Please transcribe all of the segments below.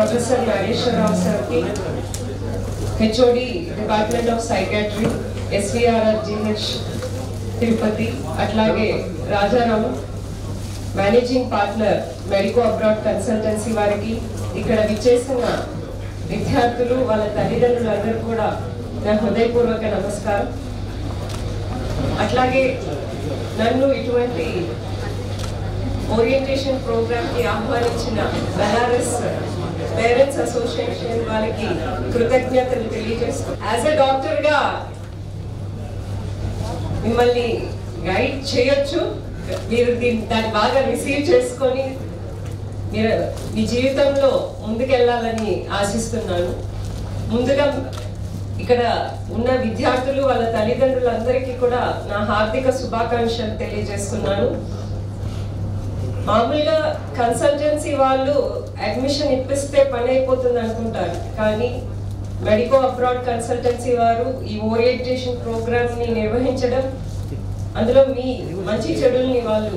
Professor Nageswararao సార్కి HOD department of psychiatry SVRR GH Tirupati అట్లాగే Rajaram managing partner medico abroad consultancy వారికి ఇక్కడ విచ్చేసిన విద్యార్థులు వాళ్ళ తల్లిదండ్రులందరూ కూడా నా హృదయపూర్వక నమస్కారం అట్లాగే నన్ను ఇటువంటి ఓరియంటేషన్ ప్రోగ్రామ్ కి ఆహ్వానించిన బెనారస్ పేరెంట్స్ అసోసియేషన్ వాళ్ళకి కృతజ్ఞతలు తెలియజేస్తూ యాజ్ ఎ డాక్టర్ గా మిమ్మల్ని గైడ్ చేయొచ్చు మీరు దీన్ని దాన్ని బాగా రిసీవ్ చేసుకొని మీరు మీ జీవితంలో ముందుకెళ్ళాలని ఆశిస్తున్నాను ముందుగా ఇక్కడ ఉన్న విద్యార్థులు వాళ్ళ తల్లిదండ్రులందరికీ కూడా నా హార్దిక శుభాకాంక్షలు తెలియజేస్తున్నాను మామూలుగా కన్సల్టెన్సీ వాళ్ళు అడ్మిషన్ ఇప్పిస్తే పని అయిపోతుంది అనుకుంటారు కానీ మెడికో అబ్రాడ్ కన్సల్టెన్సీ వారు ఈ ఓరియంటేషన్ ప్రోగ్రామ్ ని నిర్వహించడం అందులో మీ మంచి చెడుల్ని వాళ్ళు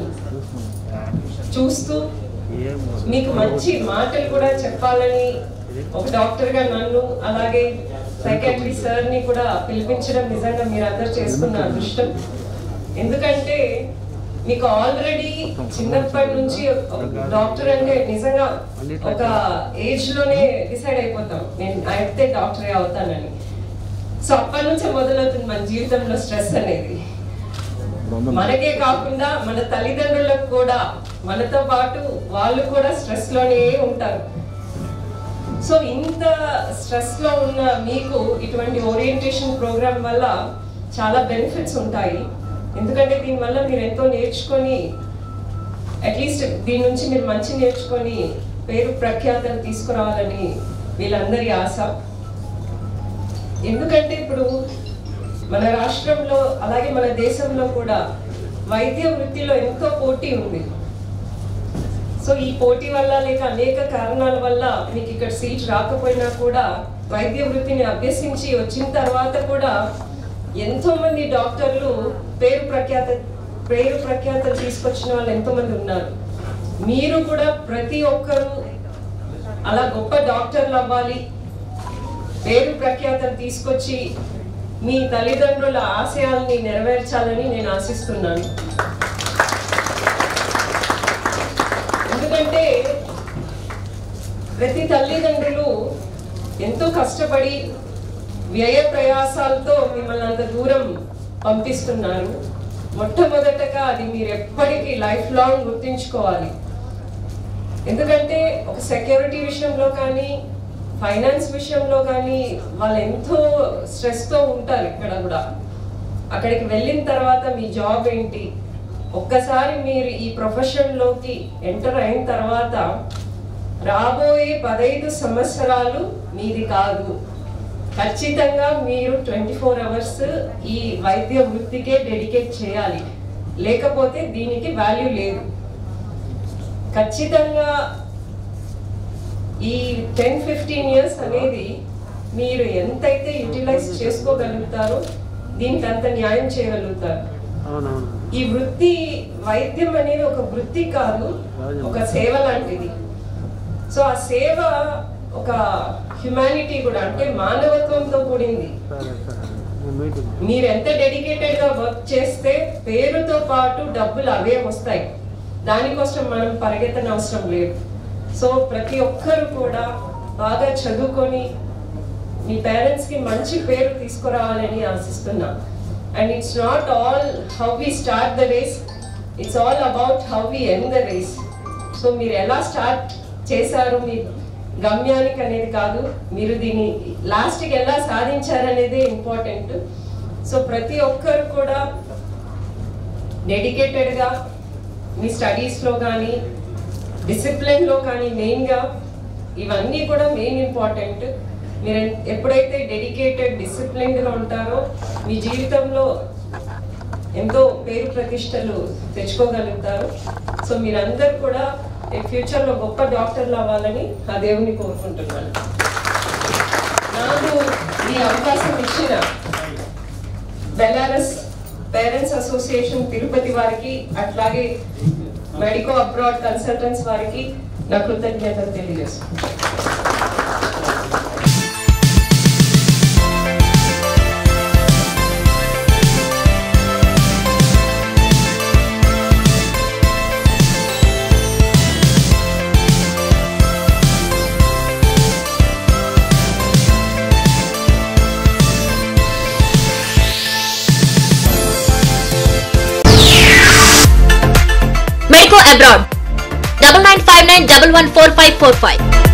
చూస్తూ మీకు మంచి మాటలు కూడా చెప్పాలని ఒక డాక్టర్ గా నన్ను అలాగే సైకాట్రీ సార్ ని కూడా పిలిపించడం నిజంగా మీరు అందరు చేసుకున్న అదృష్టం ఎందుకంటే మీకు ఆల్రెడీ చిన్నప్పటి నుంచి డాక్టర్ అంటే నిజంగా ఒక ఏజ్ లోనే డిసైడ్ అయిపోతాం నేను అయితే డాక్టరే అవుతానని సో అప్పటి నుంచే మొదలవుతుంది మన జీవితంలో స్ట్రెస్ అనేది మనకే కాకుండా మన తల్లిదండ్రులకు కూడా మనతో పాటు వాళ్ళు కూడా స్ట్రెస్ లోనే ఉంటారు సో ఇంత స్ట్రెస్ లో ఉన్న మీకు ఇటువంటి ఓరియంటేషన్ ప్రోగ్రామ్ వల్ల చాలా బెనిఫిట్స్ ఉంటాయి ఎందుకంటే దీనివల్ల మీరు ఎంతో నేర్చుకొని అట్లీస్ట్ దీని నుంచి మీరు మంచి నేర్చుకొని పేరు ప్రఖ్యాతలు తీసుకురావాలని వీళ్ళందరి ఆశ ఎందుకంటే ఇప్పుడు మన రాష్ట్రంలో అలాగే మన దేశంలో కూడా వైద్య వృత్తిలో ఎంతో పోటీ ఉంది సో ఈ పోటీ వల్ల లేక అనేక కారణాల వల్ల మీకు ఇక్కడ సీట్ రాకపోయినా కూడా వైద్య వృత్తిని అభ్యసించి వచ్చిన తర్వాత కూడా ఎంతో మంది డాక్టర్లు పేరు ప్రఖ్యాత పేరు ప్రఖ్యాతలు తీసుకొచ్చిన వాళ్ళు ఎంతో మంది ఉన్నారు మీరు కూడా ప్రతి ఒక్కరూ అలా గొప్ప డాక్టర్లు అవ్వాలి పేరు ప్రఖ్యాతలు తీసుకొచ్చి మీ తల్లిదండ్రుల ఆశయాల్ని నెరవేర్చాలని నేను ఆశిస్తున్నాను ఎందుకంటే ప్రతి తల్లిదండ్రులు ఎంతో కష్టపడి వ్యయ ప్రయాసాలతో మిమ్మల్ని అంత దూరం పంపిస్తున్నారు మొట్టమొదటగా అది మీరు ఎప్పటికీ లైఫ్ లాంగ్ గుర్తుంచుకోవాలి ఎందుకంటే ఒక సెక్యూరిటీ విషయంలో కానీ ఫైనాన్స్ విషయంలో కానీ వాళ్ళు ఎంతో స్ట్రెస్తో ఉంటారు ఇక్కడ కూడా అక్కడికి వెళ్ళిన తర్వాత మీ జాబ్ ఏంటి ఒక్కసారి మీరు ఈ ప్రొఫెషన్లోకి ఎంటర్ అయిన తర్వాత రాబోయే పదైదు సంవత్సరాలు మీది కాదు ఖచ్చితంగా మీరు ట్వంటీ ఫోర్ అవర్స్ ఈ వైద్య వృత్తికే డెడికేట్ చేయాలి లేకపోతే దీనికి వాల్యూ లేదు ఖచ్చితంగా ఈ టెన్ ఫిఫ్టీన్ ఇయర్స్ అనేది మీరు ఎంతైతే యూటిలైజ్ చేసుకోగలుగుతారో దీనికి అంత న్యాయం చేయగలుగుతారు అవునవును ఈ వృత్తి వైద్యం అనేది ఒక వృత్తి కాదు ఒక సేవ లాంటిది సో ఆ సేవ ఒక హ్యుమానిటీ కూడా అంటే మానవత్వంతో కూడింది సరే సరే నేను మీటింగ్ మీరు ఎంత డెడికేటెడ్ గా వర్క్ చేస్తే పేరుతో పాటు డబ్బులు అవే వస్తాయి దానికోసం మనం పరిగెత్తన అవసరం లేదు సో ప్రతి ఒక్కరు కూడా బాగా చదువుకొని మీ పేరెంట్స్ కి మంచి పేరు తీసుకురావాలని ఆశిస్తున్నా and it's not all how we start the race it's all about how we end the race so మీరు ఎలా స్టార్ట్ చేశారు మీ గమ్యానికి అనేది కాదు మీరు దీన్ని లాస్ట్కి ఎలా సాధించారనేదే ఇంపార్టెంట్ సో ప్రతి ఒక్కరు కూడా డెడికేటెడ్గా మీ స్టడీస్లో కానీ డిసిప్లిన్లో కానీ మెయిన్గా ఇవన్నీ కూడా మెయిన్ ఇంపార్టెంట్ మీరు ఎన్- ఎప్పుడైతే డెడికేటెడ్ డిసిప్లిన్డ్గా ఉంటారో మీ జీవితంలో ఎంతో పేరు ప్రతిష్టలు తెచ్చుకోగలుగుతారు సో మీరందరూ కూడా ఫ్యూచర్లో గొప్ప డాక్టర్లు అవ్వాలని ఆ దేవుని కోరుకుంటున్నాను నాకు ఈ అవకాశం ఇచ్చిన బెలారస్ పేరెంట్స్ అసోసియేషన్ తిరుపతి వారికి అట్లాగే మెడికో అబ్రాడ్ కన్సల్టెంట్స్ వారికి నా కృతజ్ఞతలు తెలియజేస్తున్నాను abroad. Double nine five nine double one four five four five.